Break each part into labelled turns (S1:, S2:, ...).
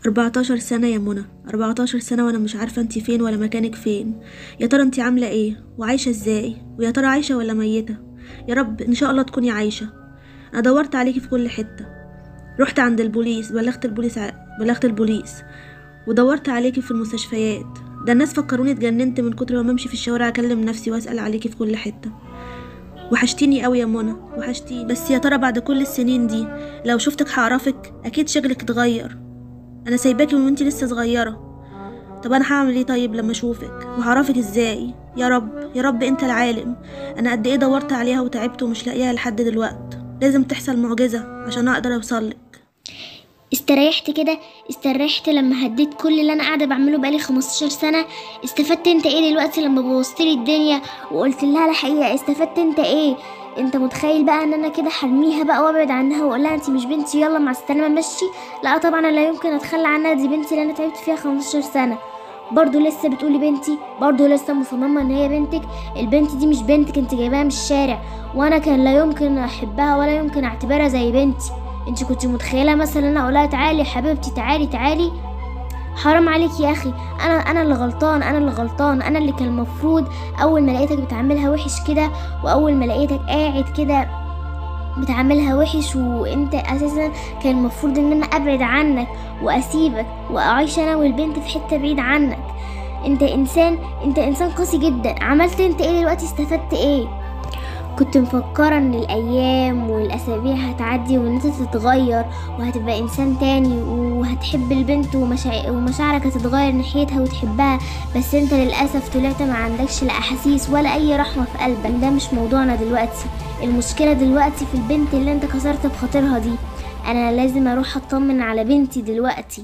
S1: 14 سنة يا منى 14 سنة وانا مش عارفة انتي فين ولا مكانك فين يا ترى انتي عاملة ايه وعايشة ازاي ويا ترى عايشة ولا ميتة يا رب ان شاء الله تكوني عايشة انا دورت عليكي في كل حتة رحت عند البوليس بلغت البوليس ع... بلغت البوليس ودورت عليكي في المستشفيات ده الناس فكروني اتجننت من كتر ما بمشي في الشوارع اكلم نفسي واسأل عليكي في كل حتة وحشتيني قوي يا منى وحشتيني بس يا ترى بعد كل السنين دي لو شفتك هعرفك اكيد شكلك اتغير انا سايباكي من وانتي لسه صغيره طب انا هعمل ايه طيب لما اشوفك وهعرفك ازاي يا رب يا رب انت العالم انا قد ايه دورت عليها وتعبت ومش لاقيها لحد دلوقت لازم تحصل معجزه عشان اقدر اوصلك
S2: استريحت كده استريحت لما هديت كل اللي انا قاعده بعمله بقالي 15 سنه استفدت انت ايه دلوقتي لما بوظت لي الدنيا وقلت لها الحقيقه استفدت انت ايه انت متخيل بقى ان انا كده حرميها بقى وابعد عنها واقول لها انت مش بنتي يلا مع السلامه مشي لا طبعا انا لا يمكن اتخلى عنها دي بنتي اللي انا تعبت فيها 15 سنه برضه لسه بتقولي بنتي برضه لسه مصممه ان هي بنتك البنت دي مش بنتك انت جايباها من الشارع وانا كان لا يمكن احبها ولا يمكن اعتبرها زي بنتي انت كنت متخيله مثلا انا اقولها تعالي يا حبيبتي تعالي تعالي حرام عليك يا اخي انا انا اللي غلطان انا اللي غلطان انا اللي كان المفروض اول ما لقيتك بتعملها وحش كده واول ما لقيتك قاعد كده بتعملها وحش وانت اساسا كان المفروض ان انا ابعد عنك واسيبك واعيش انا والبنت في حته بعيد عنك انت انسان انت انسان قاسي جدا عملت انت ايه دلوقتي استفدت ايه كنت مفكرة ان الايام والاسابيع هتعدي وان انت تتغير وهتبقى انسان تاني وهتحب البنت ومشاع... ومشاعرك هتتغير ناحيتها وتحبها بس انت للاسف طلعت ما عندكش لا احاسيس ولا اي رحمة في قلبك ده مش موضوعنا دلوقتي المشكلة دلوقتي في البنت اللي انت كسرت بخاطرها دي انا لازم اروح اطمن على بنتي دلوقتي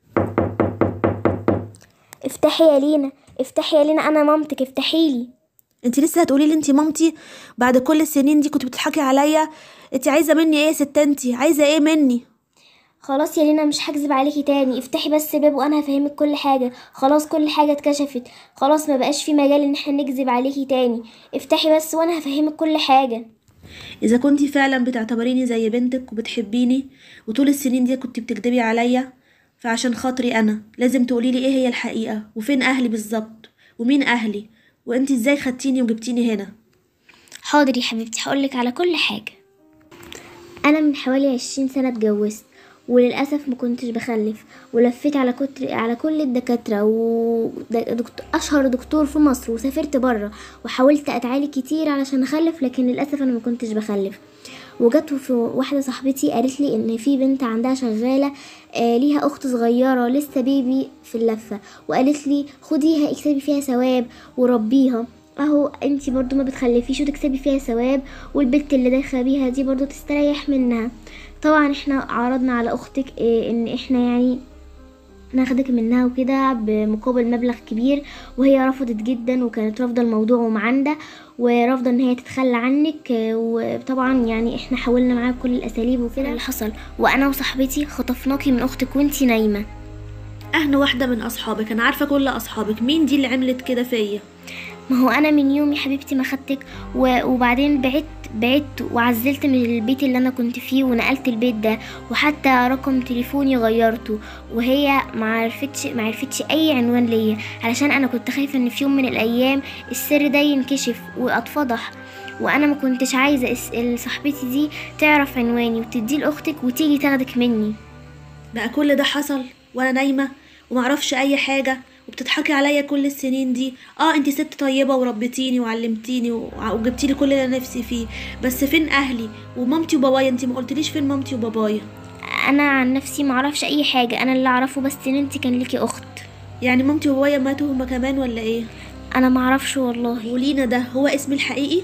S2: افتحي يا لينا افتحي يا لينا انا مامتك افتحيلي
S1: انت لسه هتقولي لي انت مامتي بعد كل السنين دي كنت بتضحكي عليا انت عايزه مني ايه يا ست انت عايزه ايه مني
S2: خلاص يا لينا مش هكذب عليكي تاني افتحي بس باب وانا هفهمك كل حاجه خلاص كل حاجه اتكشفت خلاص ما بقاش في مجال ان احنا نكذب عليكي تاني افتحي بس وانا هفهمك كل حاجه
S1: اذا كنتي فعلا بتعتبريني زي بنتك وبتحبيني وطول السنين دي كنت بتكدبي عليا فعشان خاطري انا لازم تقولي لي ايه هي الحقيقه وفين اهلي بالظبط ومين اهلي وانت ازاي خدتيني وجبتيني هنا
S2: حاضر يا حبيبتي هقولك على كل حاجه انا من حوالي عشرين سنه اتجوزت وللاسف ما كنتش بخلف ولفيت على كتر على كل الدكاتره واشهر دكتور في مصر وسافرت بره وحاولت اتعالج كتير علشان اخلف لكن للاسف انا ما كنتش بخلف وجت في واحده صاحبتي قالت لي ان في بنت عندها شغاله آه ليها اخت صغيره لسه بيبي في اللفه وقالت لي خديها اكسبي فيها ثواب وربيها اهو انتي برضو ما بتخلفيش وتكسبي فيها ثواب والبنت اللي داخله بيها دي برضو تستريح منها طبعا احنا عرضنا على اختك اه ان احنا يعني ناخدك منها وكده بمقابل مبلغ كبير وهي رفضت جدا وكانت رافضه الموضوع ومعندة ورافضه ان هي تتخلى عنك وطبعا يعني احنا حاولنا معاها بكل الاساليب وكده اللي حصل وانا وصاحبتي خطفناكي من اختك وانتي نايمه
S1: اهنا واحده من اصحابك انا عارفه كل اصحابك مين دي اللي عملت كده فيا
S2: ما هو انا من يوم يا حبيبتي ما خدتك وبعدين بعدت بعدت وعزلت من البيت اللي انا كنت فيه ونقلت البيت ده وحتى رقم تليفوني غيرته وهي ما عرفتش ما عرفتش اي عنوان ليا علشان انا كنت خايفه ان في يوم من الايام السر ده ينكشف واتفضح وانا ما كنتش عايزه صاحبتي دي تعرف عنواني وتديه لاختك وتيجي تاخدك مني
S1: بقى كل ده حصل وانا نايمه ومعرفش اي حاجه وبتضحكي عليا كل السنين دي اه انتي ست طيبه وربيتيني وعلمتيني وجبتيلي كل اللي انا نفسي فيه بس فين اهلي ومامتي وبابايا انتي ما قلتليش فين مامتي وبابايا
S2: انا عن نفسي معرفش اي حاجه انا اللي اعرفه بس ان انتي كان ليكي اخت
S1: يعني مامتي وبابايا ماتوا هما كمان ولا ايه
S2: انا معرفش والله
S1: ولينا ده هو اسمي الحقيقي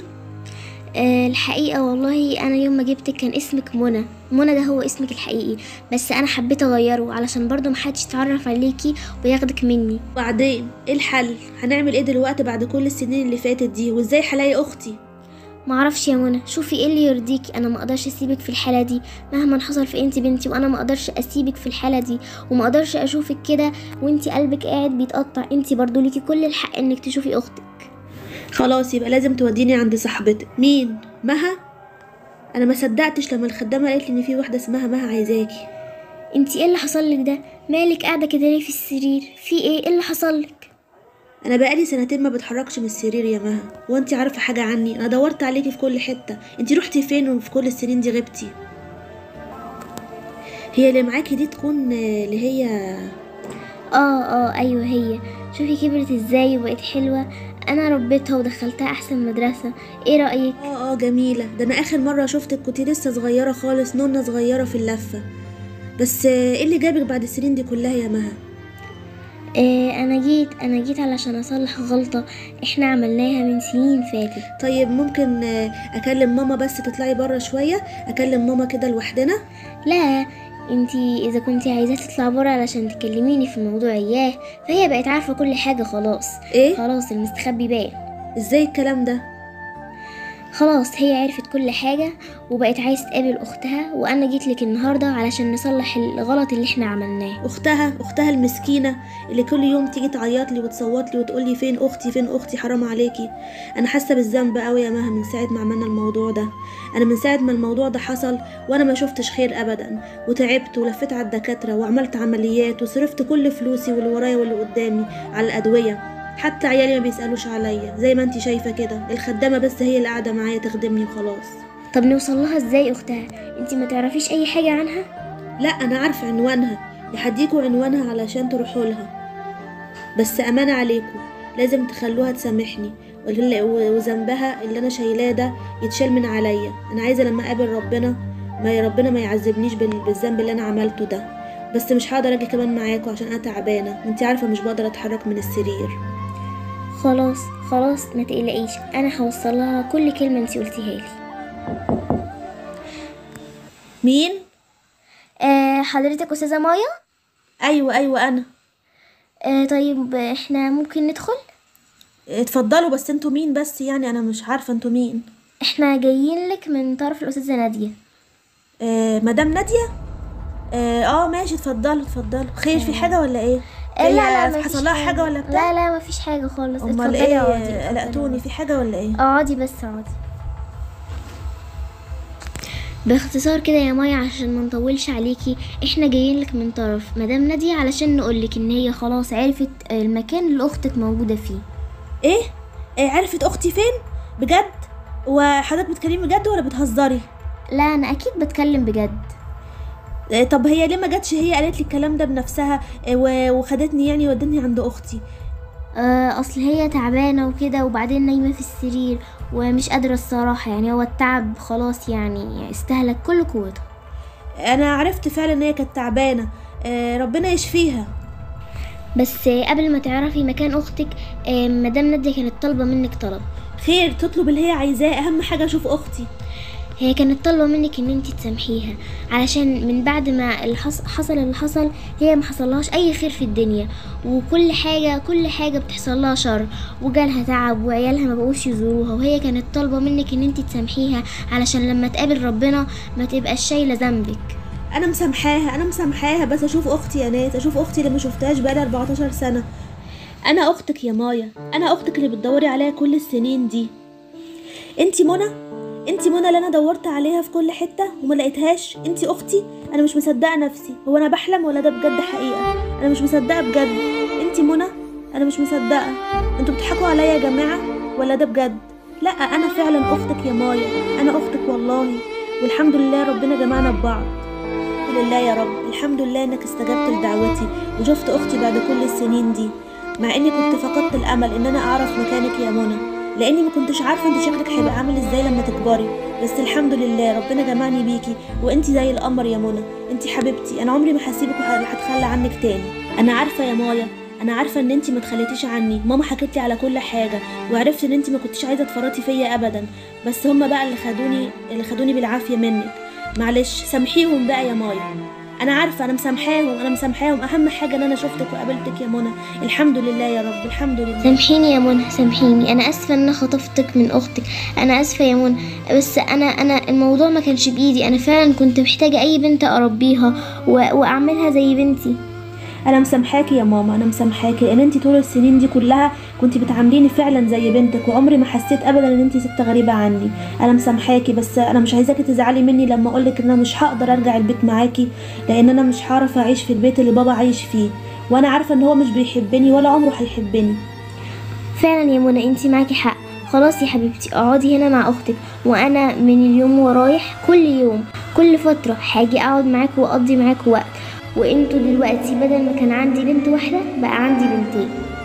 S2: أه الحقيقة والله أنا يوم ما جبتك كان اسمك منى منى ده هو اسمك الحقيقي بس أنا حبيت أغيره علشان برضو محدش يتعرف عليكي وياخدك مني
S1: وبعدين ايه الحل هنعمل ايه دلوقتي بعد كل السنين اللي فاتت دي وازاي هلاقي اختي
S2: معرفش يا منى شوفي ايه اللي يرضيكي انا ما اقدرش اسيبك في الحاله دي مهما حصل في انت بنتي وانا ما اقدرش اسيبك في الحاله دي وما اقدرش اشوفك كده وانت قلبك قاعد بيتقطع انت برضو ليكي كل الحق انك تشوفي اختك
S1: خلاص يبقى لازم توديني عند صاحبتك مين مها انا ما صدقتش لما الخدامه قالت لي ان في واحده اسمها مها عايزاكي
S2: انتي ايه اللي حصلك ده مالك قاعده كده ليه في السرير في ايه ايه اللي حصلك
S1: انا بقالي سنتين ما بتحركش من السرير يا مها وانت عارفه حاجه عني انا دورت عليكي في كل حته انت رحتي فين وفي كل السنين دي غبتي هي اللي معاكي دي تكون آه، اللي هي
S2: اه اه ايوه هي شوفي كبرت ازاي وبقت حلوه انا ربيتها ودخلتها احسن مدرسه ايه رايك
S1: اه اه جميله ده انا اخر مره شفتك كنت لسه صغيره خالص نونه صغيره في اللفه بس آه، ايه اللي جابك بعد السنين دي كلها يا مها
S2: آه انا جيت انا جيت علشان اصلح غلطه احنا عملناها من سنين فاتت
S1: طيب ممكن آه، اكلم ماما بس تطلعي بره شويه اكلم ماما كده لوحدنا
S2: لا انتي اذا كنتي عايزاه تطلع بره علشان تكلميني في موضوع اياه فهي بقت عارفه كل حاجه خلاص
S1: ايه
S2: خلاص المستخبي بان
S1: ازاي الكلام ده
S2: خلاص هي عرفت كل حاجة وبقت عايز تقابل أختها وأنا جيت لك النهاردة علشان نصلح الغلط اللي احنا عملناه
S1: اختها اختها المسكينه اللي كل يوم تيجي تعيط لي وتصوت لي وتقول لي فين اختي فين اختي حرام عليكي انا حاسه بالذنب قوي يا مها من ساعه ما عملنا الموضوع ده انا من ساعه ما الموضوع ده حصل وانا ما شفتش خير ابدا وتعبت ولفيت على الدكاتره وعملت عمليات وصرفت كل فلوسي واللي ورايا واللي قدامي على الادويه حتى عيالي ما بيسالوش عليا زي ما انتي شايفه كده الخدامه بس هي اللي قاعده معايا تخدمني وخلاص
S2: طب نوصل لها ازاي أختها انتي ما تعرفيش أي حاجة عنها
S1: لا انا عارفه عنوانها يحديكوا عنوانها علشان تروحوا لها بس امانه عليكم لازم تخلوها تسامحني واللي- وذنبها اللي انا شايلاه ده يتشال من عليا انا عايزه لما اقابل ربنا ما ربنا ما يعذبنيش بال- بالذنب اللي انا عملته ده بس مش هقدر اجي كمان معاكم عشان انا تعبانه وانتي عارفه مش بقدر اتحرك من السرير
S2: خلاص خلاص ما تقلقيش أنا هوصل لها كل كلمة انتي قلتيها لي
S1: مين
S2: آه حضرتك أستاذة مايا
S1: ايوه ايوه انا
S2: آه طيب احنا ممكن ندخل
S1: اتفضلوا بس انتوا مين بس يعني انا مش عارفه انتوا مين
S2: احنا جايين لك من طرف الأستاذة نادية
S1: آه مدام ناديه اه آه، ماشي اتفضلوا اتفضلوا خير في حاجه ولا ايه
S2: آه، لا لا
S1: هي
S2: مفيش
S1: حصل لها حاجه ولا بتاع
S2: لا لا مفيش حاجة خالص
S1: امال
S2: اتفضلي
S1: ايه
S2: اقعدي، اتفضلي
S1: قلقتوني في حاجه ولا ايه
S2: اقعدي بس اقعدي باختصار كده يا مايا عشان ما نطولش عليكي احنا جايين لك من طرف مدام نادية علشان نقولك ان هي خلاص عرفت المكان اللي اختك موجودة فيه
S1: ايه, إيه عرفت اختي فين بجد وحضرتك بتكلمي بجد ولا بتهزري
S2: لا انا اكيد بتكلم بجد
S1: إيه طب هي ليه ما جاتش هي قالت لي الكلام ده بنفسها إيه و- وخدتني يعني ودتني عند اختي
S2: آه اصل هي تعبانة وكده وبعدين نايمة في السرير ومش قادرة الصراحة يعني هو التعب خلاص يعني استهلك كل قوته
S1: انا عرفت فعلا ان هي كانت تعبانه إيه ربنا يشفيها
S2: بس آه، قبل ما تعرفي مكان اختك آه، مدام نادية كانت طالبة منك طلب
S1: خير تطلب اللي هي عايزاه اهم حاجه اشوف اختي
S2: هي كانت طالبة منك ان انتي تسامحيها علشان من بعد ما اللي حص... حصل اللي حصل هي ما حصلهاش اي خير في الدنيا وكل حاجة كل حاجة بتحصل لها شر وجالها تعب وعيالها ما بقوش يزوروها وهي كانت طالبة منك ان انتي تسامحيها علشان لما تقابل ربنا ما تبقاش شايلة ذنبك
S1: انا مسامحاها انا مسامحاها بس اشوف اختي يا ناس اشوف اختي اللي ما شفتهاش بقالي 14 سنه انا اختك يا مايا انا اختك اللي بتدوري عليها كل السنين دي انتي منى انتي منى اللي انا دورت عليها في كل حته وما لقيتهاش انتي اختي انا مش مصدقه نفسي هو انا بحلم ولا ده بجد حقيقه انا مش مصدقه بجد انتي منى انا مش مصدقه انتوا بتضحكوا عليا يا جماعه ولا ده بجد لا انا فعلا اختك يا مايا انا اختك والله والحمد لله ربنا جمعنا ببعض الحمد لله يا رب الحمد لله انك استجبت لدعوتي وشفت اختي بعد كل السنين دي مع اني كنت فقدت الامل ان انا اعرف مكانك يا منى لاني ما كنتش عارفه انت شكلك هيبقى عامل ازاي لما تكبري بس الحمد لله ربنا جمعني بيكي وانت زي القمر يا منى انت حبيبتي انا عمري ما هسيبك وهتخلى عنك تاني انا عارفه يا مايا انا عارفه ان انت ما تخليتيش عني ماما حكت لي على كل حاجه وعرفت ان انت ما كنتش عايزه تفرطي فيا ابدا بس هما بقى اللي خدوني اللي خدوني بالعافيه منك معلش سامحيهم بقى يا مايا انا عارفه انا مسامحاهم انا مسامحاهم اهم حاجه ان انا شفتك وقابلتك يا منى الحمد لله يا رب الحمد لله
S2: سامحيني يا منى سامحيني انا اسفه ان أنا خطفتك من اختك انا اسفه يا منى بس انا انا الموضوع ما كانش بايدي انا فعلا كنت محتاجه اي بنت اربيها و... واعملها زي بنتي
S1: انا مسامحاكي يا ماما انا مسامحاكي لان انت طول السنين دي كلها كنت بتعامليني فعلا زي بنتك وعمري ما حسيت ابدا ان انت ست غريبه عني انا مسامحاكي بس انا مش عايزاكي تزعلي مني لما اقولك ان انا مش هقدر ارجع البيت معاكي لان انا مش هعرف اعيش في البيت اللي بابا عايش فيه وانا عارفه ان هو مش بيحبني ولا عمره هيحبني
S2: فعلا يا منى انتي معاكي حق خلاص يا حبيبتي اقعدي هنا مع اختك وانا من اليوم ورايح كل يوم كل فترة هاجي اقعد معاكوا واقضي معاكوا وقت وانتوا دلوقتي بدل ما كان عندي بنت واحدة بقى عندي بنتين